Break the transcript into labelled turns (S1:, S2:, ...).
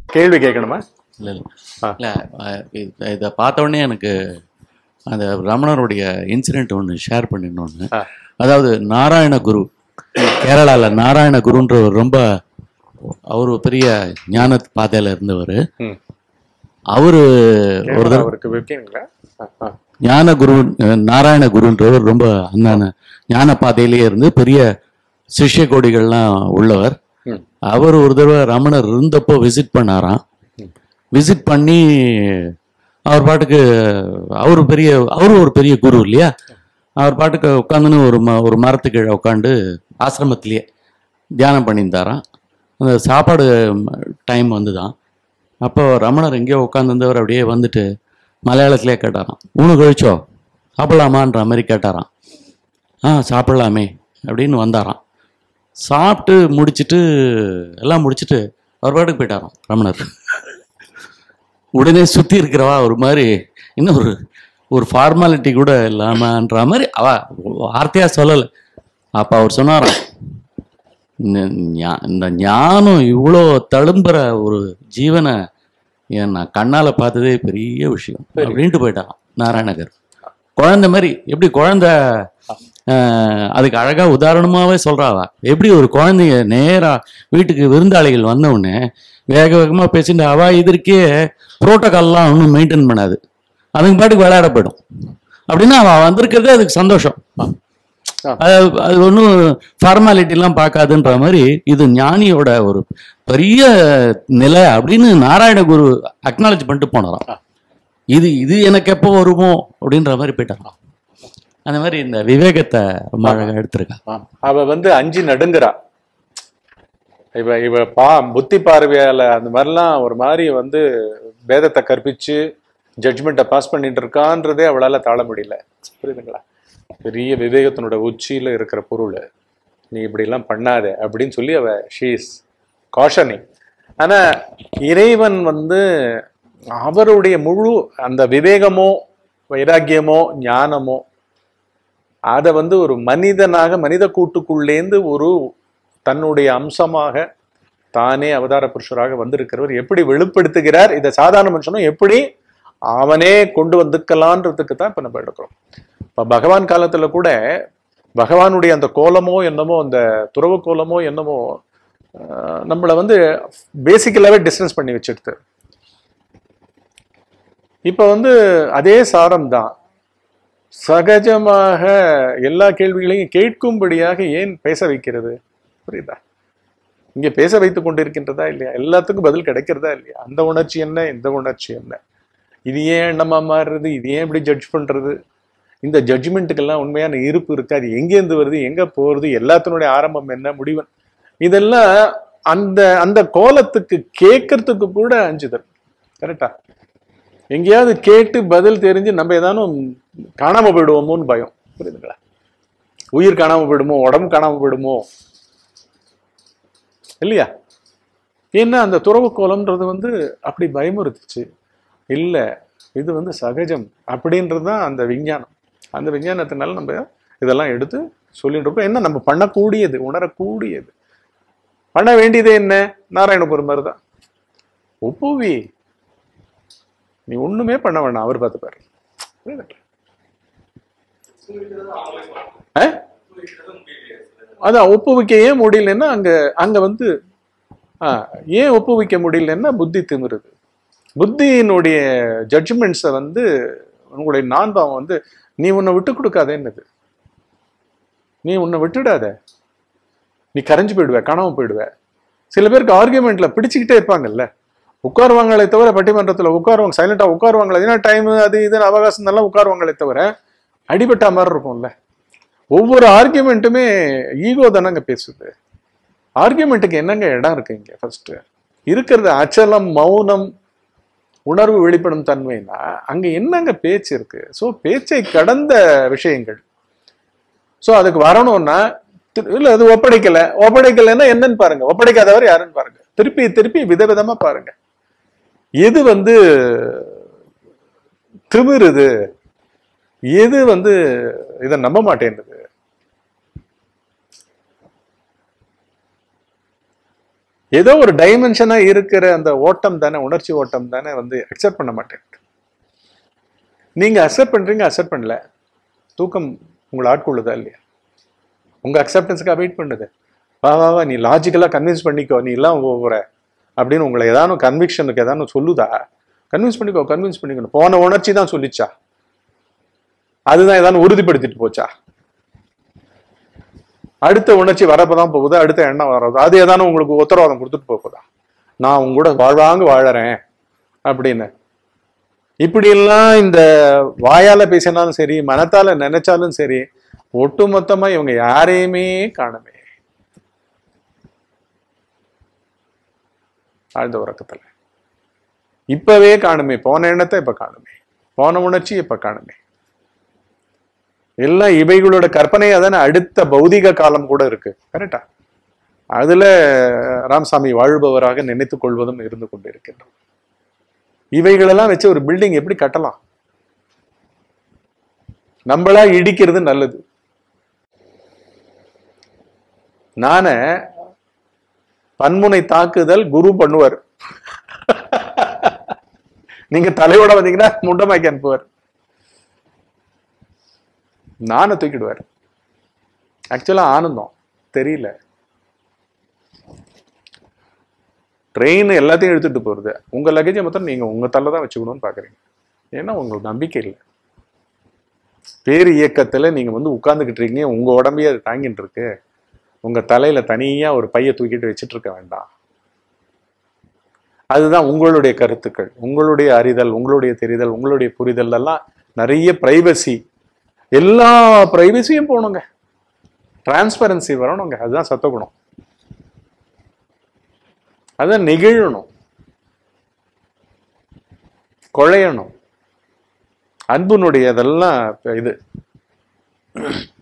S1: கேள்வி கேட்கணுமா
S2: இல்லை இல்லை
S1: ஆ.
S2: இல்லை இதை பார்த்த உடனே எனக்கு அந்த ரமணருடைய இன்சிடென்ட் ஒன்று ஷேர் பண்ணிடணும்னு
S1: ஆ.
S2: அதாவது நாராயண குரு கேரளாவில் நாராயண குருன்றவர் ரொம்ப அவர் பெரிய ஞான பாதையில் இருந்தவர்
S1: ம்.
S2: அவர் ஒரு
S1: கேமரா
S2: தடவை
S1: அவருக்கு வைக்கீங்களா ஆ, ஆ.
S2: ஞான குரு அஹ், நாராயண குருன்றவர் ரொம்ப அந்த ஞான பாதையிலேயே இருந்து பெரிய சிஷ்ய கோடிகள்லாம் உள்ளவர்
S1: ம்.
S2: அவர் ஒரு தடவை ரமணர் இருந்தப்போ விசிட் பண்ணாராம் விசிட் பண்ணி அவர் பாட்டுக்கு அவர் பெரிய அவரும் ஒரு பெரிய குரு இல்லையா அவர் பாட்டுக்கு உட்காந்துன்னு ஒரு ம ஒரு மரத்து கீழே உட்காந்து ஆசிரமத்திலேயே தியானம் பண்ணியிருந்தாராம் அந்த சாப்பாடு டைம் வந்துதான் அப்போ ரமணர் எங்கேயோ உட்காந்துருந்தவர் அப்படியே வந்துட்டு மலையாளத்திலே கேட்டாராம் ஊனு கழிச்சோ சாப்பிடலாமான்ற மாதிரி கேட்டாராம் ஆ சாப்பிடலாமே அப்படின்னு வந்தாராம் சாப்பிட்டு முடிச்சிட்டு எல்லாம் முடிச்சிட்டு அவர் பாட்டுக்கு போயிட்டாராம் ரமணர் உடனே சுற்றி இருக்கிறவா ஒரு மாதிரி இன்னும் ஒரு ஒரு ஃபார்மாலிட்டி கூட இல்லாமன்ற மாதிரி அவ வார்த்தையாக சொல்லலை அப்போ அவர் சொன்னாராம் இந்த ஞா- இந்த ஞானம் இவ்வளோ தழும்புற ஒரு ஜீவனை ஏன் நான் கண்ணால் பார்த்ததே பெரிய விஷயம் அப்படின்ட்டு போயிட்டாராம் நாராயணகர் குழந்தை மாதிரி எப்படி குழந்தை ஆஹ், அதுக்கு அழகா உதாரணமாவே சொல்றாவா எப்படி ஒரு குழந்தைய நேரா வீட்டுக்கு விருந்தாளிகள் வந்த உடனே வேக வேகமா பேசிட்டு அவ இதற்கே புரோட்டோகால்லாம் ஒன்றும் மெயின்டைன் பண்ணாது அதுங்க பாட்டுக்கு விளையாட போயிடும் அப்படின்னா அவ வந்திருக்கிறதே அதுக்கு சந்தோஷம் அது அது ஒன்றும் ஃபார்மாலிட்டிலாம் பார்க்காதுன்ற மாதிரி இது ஞானியோட ஒரு பெரிய நிலை அப்படின்னு நாராயணகுரு அக்னாலேஜ் பண்ணிட்டு போனாராம் இது இது எனக்கு எப்போ வருமோ அப்படின்ற மாதிரி போயிட்டாராம் அந்த மாதிரி இந்த விவேகத்தை ரொம்ப அழகா எடுத்திருக்கா
S1: ஆ. அவ வந்து அஞ்சு நடுங்குறா இவ இவ பா புத்தி பார்வையால அந்த மாதிரிலாம் ஒரு மாதிரி வந்து வேதத்தை கற்பிச்சு ஜட்ஜ்மெண்ட்டை பாஸ் பண்ணிட்டு இருக்கான்றதே அவளால தாழ முடியல புரியுதுங்களா பெரிய விவேகத்தினோட உச்சியில இருக்கிற பொருள் நீ இப்படி எல்லாம் பண்ணாத அப்படின்னு சொல்லி அவ ஷீஸ் காஷனிங் ஆனா இறைவன் வந்து அவருடைய முழு அந்த விவேகமோ வைராக்கியமோ ஞானமோ அதை வந்து ஒரு மனிதனாக மனித கூட்டுக்குள்ளேந்து ஒரு தன்னுடைய அம்சமாக தானே அவதார புருஷராக வந்திருக்கிறவர் எப்படி வெளிப்படுத்துகிறார் இதை சாதாரண மனுஷனும் எப்படி அவனே கொண்டு வந்துக்கலான்றதுக்கு தான் இப்ப நம்ம எடுக்கிறோம் இப்ப பகவான் காலத்துல கூட பகவானுடைய அந்த கோலமோ என்னமோ அந்த துறவு கோலமோ என்னமோ ஆஹ், நம்மளை வந்து பேசிக்கலாவே டிஸ்டன்ஸ் பண்ணி வச்சிடுது இப்ப வந்து அதே சாரம் தான் சகஜமாக எல்லா கேள்விகளையும் கேட்கும்படியாக ஏன் பேச வைக்கிறது புரியுதா இங்க பேச வைத்துக் கொண்டிருக்கின்றதா இல்லையா எல்லாத்துக்கும் பதில் கிடைக்கிறதா இல்லையா அந்த உணர்ச்சி என்ன இந்த உணர்ச்சி என்ன இது ஏன் எண்ணமா மாறுறது இது ஏன் இப்படி ஜட்ஜ் பண்றது இந்த ஜட்ஜ்மெண்ட்டுக்கெல்லாம் உண்மையான இருப்பு இருக்கு அது எங்கேருந்து வருது எங்க போறது எல்லாத்தினுடைய ஆரம்பம் என்ன முடிவு இதெல்லாம் அந்த அந்த கோலத்துக்கு கேட்கறதுக்கு கூட அஞ்சுதல் கரெக்டா எங்கேயாவது கேட்டு பதில் தெரிஞ்சு நம்ம ஏதானும் காணாம போயிடுவோமோன்னு பயம் புரியுதுங்களா உயிர் காணாம போயிடுமோ உடம்பு காணாம போயிடுமோ இல்லையா ஏன்னா அந்த துறவு கோலம்ன்றது வந்து அப்படி பயமுறுத்துச்சு இல்ல இது வந்து சகஜம் அப்படின்றது தான் அந்த விஞ்ஞானம் அந்த விஞ்ஞானத்தினால நம்ம இதெல்லாம் எடுத்து சொல்லிட்டு இருக்கோம் என்ன நம்ம பண்ணக்கூடியது உணரக்கூடியது பண்ண வேண்டியதே என்ன நாராயணபுரம் மாதிரி தான் ஒப்புவி நீ ஒண்ணுமே பண்ண வேணாம் அவர் பார்த்து பாரு புரியுதுங்களா? ஆ? அதான் ஒப்புவிக்க ஏன் முடியலன்னா அங்க அங்க வந்து ஆ, ஏன் ஒப்புவிக்க முடியலன்னா புத்தி திமிருது புத்தியினுடைய ஜட்ஜ்மெண்ட்ஸை வந்து உங்களுடைய நான்பாவம் வந்து நீ உன்னை விட்டு கொடுக்காத என்னது நீ உன்னை விட்டுடாத நீ கரைஞ்சு போயிடுவ காணாம போயிடுவ சில பேருக்கு ஆர்குமெண்ட்ல பிடிச்சுக்கிட்டே இருப்பாங்கல்ல உட்காருவாங்களே தவிர பட்டிமன்றத்துல உட்காருவாங்க சைலண்டா உட்காருவாங்களே ஏன்னா டைம் அது இதுன்னு அவகாசம் எல்லாம் உட்காருவாங்களே தவிர அடிபட்ட மாதிரி இருக்கும்ல ஒவ்வொரு ஆர்குமெண்ட்டுமே ஈகோ தானங்க பேசுது ஆர்குமெண்ட்டுக்கு என்னங்க இடம் இருக்கு இங்க ஃபர்ஸ்ட் இருக்கிறது அச்சலம் மௌனம் உணர்வு வெளிப்படும் தன்மைனா அங்க என்னங்க பேச்சு இருக்கு ஸோ பேச்சை கடந்த விஷயங்கள் ஸோ அதுக்கு வரணும்னா திரு- இல்ல அது ஒப்படைக்கல ஒப்படைக்கலைன்னா என்னன்னு பாருங்க ஒப்படைக்காதவர் யாருன்னு பாருங்க திருப்பி திருப்பி விதவிதமா பாருங்க எது வந்து திமிருது எது வந்து இதை நம்ப மாட்டேன்னுது ஏதோ ஒரு டைமென்ஷனா இருக்கிற அந்த ஓட்டம் தானே உணர்ச்சி ஓட்டம் தானே வந்து அக்செப்ட் பண்ண மாட்டேன் நீங்க அக்செப்ட் பண்றீங்க அக்செப்ட் பண்ணல தூக்கம் உங்களை ஆட்கொள்ளுதா இல்லையா உங்க அக்செப்டன்ஸுக்கு வெயிட் பண்ணுது வா வா வா நீ லாஜிக்கலா கன்வின்ஸ் பண்ணிக்கோ நீ எல்லாம் போகிற அப்படின்னு உங்களை ஏதாவது கன்விக்ஷனுக்கு ஏதாவது சொல்லுதா கன்வின்ஸ் பண்ணிக்கோ கன்வின்ஸ் பண்ணிக்கணும் போன உணர்ச்சி தான் சொல்லிச்சா அதுதான் ஏதாவது உறுதிப்படுத்திட்டு போச்சா அடுத்த உணர்ச்சி வரப்பதான் போகுது அடுத்த எண்ணம் வர்றது அது ஏதானு உங்களுக்கு உத்தரவாதம் கொடுத்துட்டு போகுதா நான் உங்க கூட வாழ்வாங்க வாழறேன் அப்படின்னு இப்படியெல்லாம் இந்த வாயால பேசினாலும் சரி மனத்தால நினைச்சாலும் சரி ஒட்டுமொத்தமா இவங்க யாரையுமே காணுமே ஆழ்ந்த உறக்கத்துல இப்பவே காணுமே போன எண்ணத்தை இப்ப காணுமே போன உணர்ச்சி இப்ப காணுமே எல்லாம் இவைகளோட கற்பனையா தானே அடுத்த பௌதிக காலம் கூட இருக்கு கரெக்டா அதுல ராமசாமி வாழ்பவராக நினைத்துக் கொள்வதும் இருந்து கொண்டிருக்கின்றோம் இவைகளெல்லாம் வச்சு ஒரு பில்டிங் எப்படி கட்டலாம் நம்மளா இடிக்கிறது நல்லது நான பன்முனை தாக்குதல் குரு பண்ணுவார் நீங்க தலையோட வந்தீங்கன்னா முண்டமாக்கி அனுப்புவார் நானை தூக்கிடுவார் ஆக்சுவலா ஆனந்தம் தெரியல ட்ரெயின் எல்லாத்தையும் எடுத்துட்டு போறது உங்க லக்கேஜை மொத்தம் நீங்க உங்க தள்ள தான் வச்சுக்கணும்னு பாக்குறீங்க ஏன்னா உங்களுக்கு நம்பிக்கை இல்லை பேர் இயக்கத்துல நீங்க வந்து உட்கார்ந்துகிட்டு இருக்கீங்க உங்க உடம்பையே அது தாங்கிட்டு இருக்கு உங்க தலையில தனியா ஒரு பைய தூக்கிட்டு வச்சிட்டு இருக்க வேண்டாம் அதுதான் உங்களுடைய கருத்துக்கள் உங்களுடைய அறிதல் உங்களுடைய தெரிதல் உங்களுடைய புரிதல் எல்லாம் நிறைய பிரைவசி எல்லா பிரைவசியும் போகணுங்க டிரான்ஸ்பரன்சி வரணுங்க அதுதான் சத்தகுணம் அதான் நெகிழணும் குழையணும் அன்புனுடைய அதெல்லாம் இது